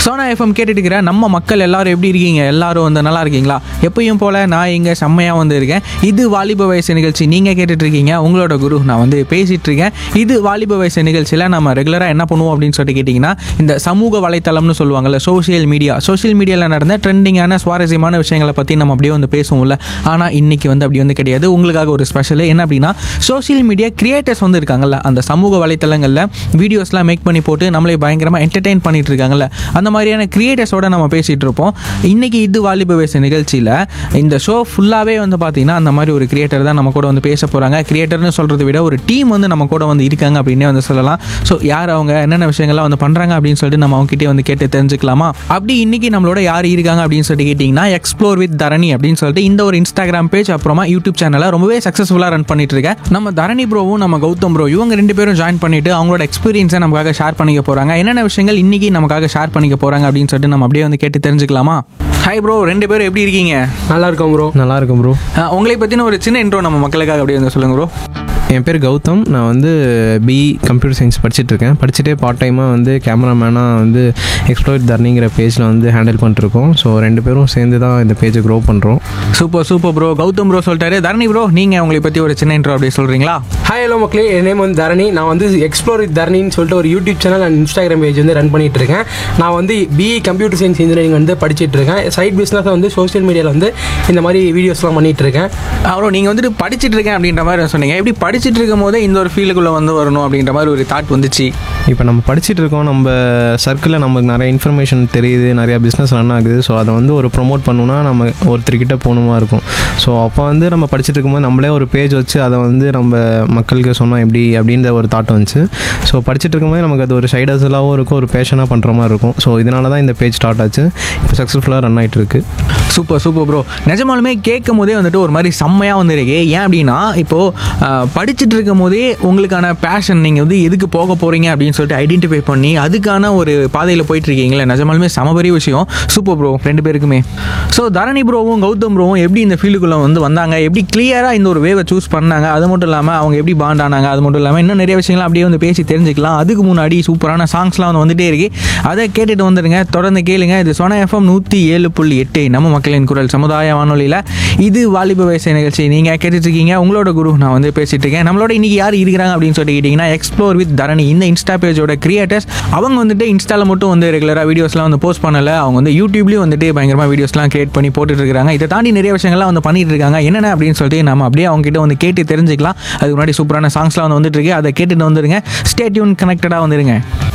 Sona FM கேட்டுட்டு இருக்கிற நம்ம மக்கள் எல்லாரும் எப்படி இருக்கீங்க எல்லாரும் வந்து நல்லா இருக்கீங்களா எப்பயும் போல நான் இங்கே செம்மையாக வந்து இருக்கேன் இது வாலிப வயசு நிகழ்ச்சி நீங்கள் கேட்டுட்டு இருக்கீங்க உங்களோட குரு நான் வந்து பேசிட்டு இருக்கேன் இது வாலிப வயசு நிகழ்ச்சியில் நம்ம ரெகுலராக என்ன பண்ணுவோம் அப்படின்னு சொல்லிட்டு கேட்டிங்கன்னா இந்த சமூக வலைத்தளம்னு சொல்லுவாங்கல்ல சோஷியல் மீடியா சோஷியல் மீடியாவில் நடந்த ட்ரெண்டிங்கான சுவாரஸ்யமான விஷயங்களை பற்றி நம்ம அப்படியே வந்து பேசுவோம்ல ஆனால் இன்னைக்கு வந்து அப்படி வந்து கிடையாது உங்களுக்காக ஒரு ஸ்பெஷல் என்ன அப்படின்னா சோஷியல் மீடியா கிரியேட்டர்ஸ் வந்து இருக்காங்கல்ல அந்த சமூக வலைத்தளங்களில் வீடியோஸ்லாம் மேக் பண்ணி போட்டு நம்மளை பயங்கரமாக என்டர்டெயின் பண்ணிட்டு இருக்காங்கல்ல அந்த மாதிரியான கிரியேட்டர்ஸோட நம்ம பேசிகிட்டு இருப்போம் இன்னைக்கு இது வாலிப வயசு நிகழ்ச்சியில் இந்த ஷோ ஃபுல்லாகவே வந்து பார்த்தீங்கன்னா அந்த மாதிரி ஒரு கிரியேட்டர் தான் நம்ம கூட வந்து பேச போகிறாங்க கிரியேட்டர்னு சொல்கிறத விட ஒரு டீம் வந்து நம்ம கூட வந்து இருக்காங்க அப்படின்னே வந்து சொல்லலாம் ஸோ யார் அவங்க என்னென்ன விஷயங்கள்லாம் வந்து பண்ணுறாங்க அப்படின்னு சொல்லிட்டு நம்ம அவங்ககிட்டயே வந்து கேட்டு தெரிஞ்சுக்கலாமா அப்படி இன்னைக்கு நம்மளோட யார் இருக்காங்க அப்படின்னு சொல்லிட்டு கேட்டிங்கன்னா எக்ஸ்ப்ளோர் வித் தரணி அப்படின்னு சொல்லிட்டு இந்த ஒரு இன்ஸ்டாகிராம் பேஜ் அப்புறமா யூடியூப் சேனலை ரொம்பவே சக்ஸஸ்ஃபுல்லாக ரன் பண்ணிட்டு இருக்கேன் நம்ம தரணி ப்ரோவும் நம்ம கௌதம் ப்ரோ இவங்க ரெண்டு பேரும் ஜாயின் பண்ணிட்டு அவங்களோட எக்ஸ்பீரியன்ஸை நமக்காக ஷேர் பண்ணிக்க போகிறாங்க என்னென்ன விஷயங்கள் இன்னைக்கு நமக்காக ஷேர் பண்ணிக்க போகிறாங்க அப்படின்னு சொல்லிட்டு நம்ம அப்படியே வந்து கேட்டு தெரிஞ்சுக்கலாமா ஹாய் ப்ரோ ரெண்டு பேரும் எப்படி இருக்கீங்க நல்லா இருக்கோம் ப்ரோ நல்லா இருக்கும் ப்ரோ அஹ் உங்களை பற்றின ஒரு சின்ன இன்ட்ரோ நம்ம மக்களுக்காக அப்படியே வந்து சொல்லுங்க ப்ரோ என் பேர் கௌதம் நான் வந்து பிஇ கம்ப்யூட்டர் சயின்ஸ் படிச்சுட்டு இருக்கேன் படிச்சுட்டே பார்ட் டைமாக வந்து கேமராமேனாக வந்து எக்ஸ்ப்ளோர் தர்னிங்கிற பேஜில் வந்து ஹேண்டில் பண்ணிட்டுருக்கோம் ஸோ ரெண்டு பேரும் சேர்ந்து தான் இந்த பேஜை க்ரோ பண்ணுறோம் super super bro Gautham bro சொல்லிட்டாரு தரணி ப்ரோ நீங்கள் உங்களை பற்றி ஒரு சின்ன இன்ட்ரோ அப்படியே சொல்கிறீங்களா ஹாய் ஹலோ மக்களே என் நேம் வந்து தரணி நான் வந்து எக்ஸ்ப்ளோர் வித் தரணின்னு சொல்லிட்டு ஒரு YouTube channel and Instagram page வந்து ரன் பண்ணிட்டு இருக்கேன் நான் வந்து பிஇ கம்ப்யூட்டர் சயின்ஸ் இன்ஜினியரிங் வந்து படிச்சிட்டு இருக்கேன் சைட் பிஸ்னஸை வந்து சோஷியல் மீடியாவில் வந்து இந்த மாதிரி வீடியோஸ்லாம் பண்ணிட்டு இருக்கேன் அப்புறம் நீங்கள் வந்துட்டு படிச்சுட்டு இருக்கேன் அப்படின்ற மாதிரி சொன்னீங்க எப்படி படிச்சுட்டு இருக்கும் போதே இந்த ஒரு ஃபீல்டுக்குள்ளே வந்து வரணும் அப்படின்ற மாதிரி ஒரு தாட் வந்துச்சு இப்போ நம்ம படிச்சுட்டு இருக்கோம் நம்ம சர்க்கிளில் நமக்கு நிறைய இன்ஃபர்மேஷன் தெரியுது நிறையா பிஸ்னஸ் ரன் ஆகுது ஸோ அதை வந்து ஒரு ப்ரொமோட் பண்ணணும்னா நம்ம ஒருத்தர்கிட்ட போகணுமா இருக்கும் ஸோ அப்போ வந்து நம்ம படிச்சுட்டு இருக்கும்போது நம்மளே ஒரு பேஜ் வச்சு அதை வந்து நம்ம மக்களுக்கு சொன்னோம் எப்படி அப்படின்ற ஒரு தாட் வந்துச்சு ஸோ படிச்சுட்டு இருக்கும்போது நமக்கு அது ஒரு சைடஸலாகவும் இருக்கும் ஒரு பேஷனாக பண்ணுற மாதிரி இருக்கும் ஸோ இதனால தான் இந்த பேஜ் ஸ்டார்ட் ஆச்சு இப்போ சக்ஸஸ்ஃபுல்லாக ரன் ஆகிட்டு இருக்கு சூப்பர் சூப்பர் ப்ரோ நிஜமாலுமே கேட்கும் போதே வந்துட்டு ஒரு மாதிரி செம்மையாக வந்துருக்கு ஏன் அப்படின்னா இப்போது படிச்சுட்டு இருக்கும் போதே உங்களுக்கான பேஷன் நீங்கள் வந்து எதுக்கு போக போகிறீங்க அப்படின்னு சொல்லிட்டு ஐடென்டிஃபை பண்ணி அதுக்கான ஒரு பாதையில் போயிட்டு இருக்கீங்களே நிஜமாலுமே செம பெரிய விஷயம் சூப்பர் ப்ரோ ரெண்டு பேருக்குமே ஸோ தரணி ப்ரோவும் கௌதம் ப்ரோவும் எப்படி இந்த ஃபீல்டுக்குள்ளே வந்து வந்தாங்க எப்படி கிளியராக இந்த ஒரு வேவை சூஸ் பண்ணாங்க அது மட்டும் இல்லாமல் அவங்க எப்படி பாண்ட் ஆனாங்க அது மட்டும் இல்லாமல் இன்னும் நிறைய விஷயங்கள் அப்படியே வந்து பேசி தெரிஞ்சுக்கலாம் அதுக்கு முன்னாடி சூப்பரான சாங்ஸ்லாம் வந்து வந்துட்டே இருக்கு அதை கேட்டுட்டு வந்துடுங்க தொடர்ந்து கேளுங்க இது சோனா எஃப்எம் நூற்றி ஏழு புள்ளி எட்டு நம்ம மக்களின் குரல் சமுதாய வானொலியில் இது வாலிப வயசு நிகழ்ச்சி நீங்கள் கேட்டுட்டு இருக்கீங்க உங்களோட குரு நான் வந்து பேசிட்டு இருக்கேன் நம்மளோட இன்னைக்கு யார் இருக்கிறாங்க அப்படின்னு சொல்லிட்டு கேட்டிங்கன்னா எக்ஸ்ப்ளோர் வித் தரணி இந்த இன்ஸ்டா பேஜோட கிரியேட்டர்ஸ் அவங்க வந்துட்டு இன்ஸ்டாவில் மட்டும் வந்து ரெகுலராக வீடியோஸ்லாம் வந்து போஸ்ட் பண்ணல அவங்க வந்து யூடியூப்லேயும் வந்துட்டு பயங்கரமாக வீடியோஸ்லாம் கிரியேட் பண்ணி போட்டுட்டு இருக்காங்க இதை தாண்டி நிறைய விஷயங்கள்லாம் வந்து பண்ணிட்டு இருக்காங்க என்னென்ன அப்படின்னு சொல்லிட்டு நம்ம அப்படியே அவங்க கிட்ட வந்து கேட்டு தெரிஞ்சுக்கலாம் அதுக்கு முன்னாடி சூப்பரான சாங்ஸ்லாம் வந்து வந்துட்டு இருக்கு அதை கேட்டுட்டு வந்துருங்க ஸ்டேட்யூன் கனெக்டடாக வந்துருங்க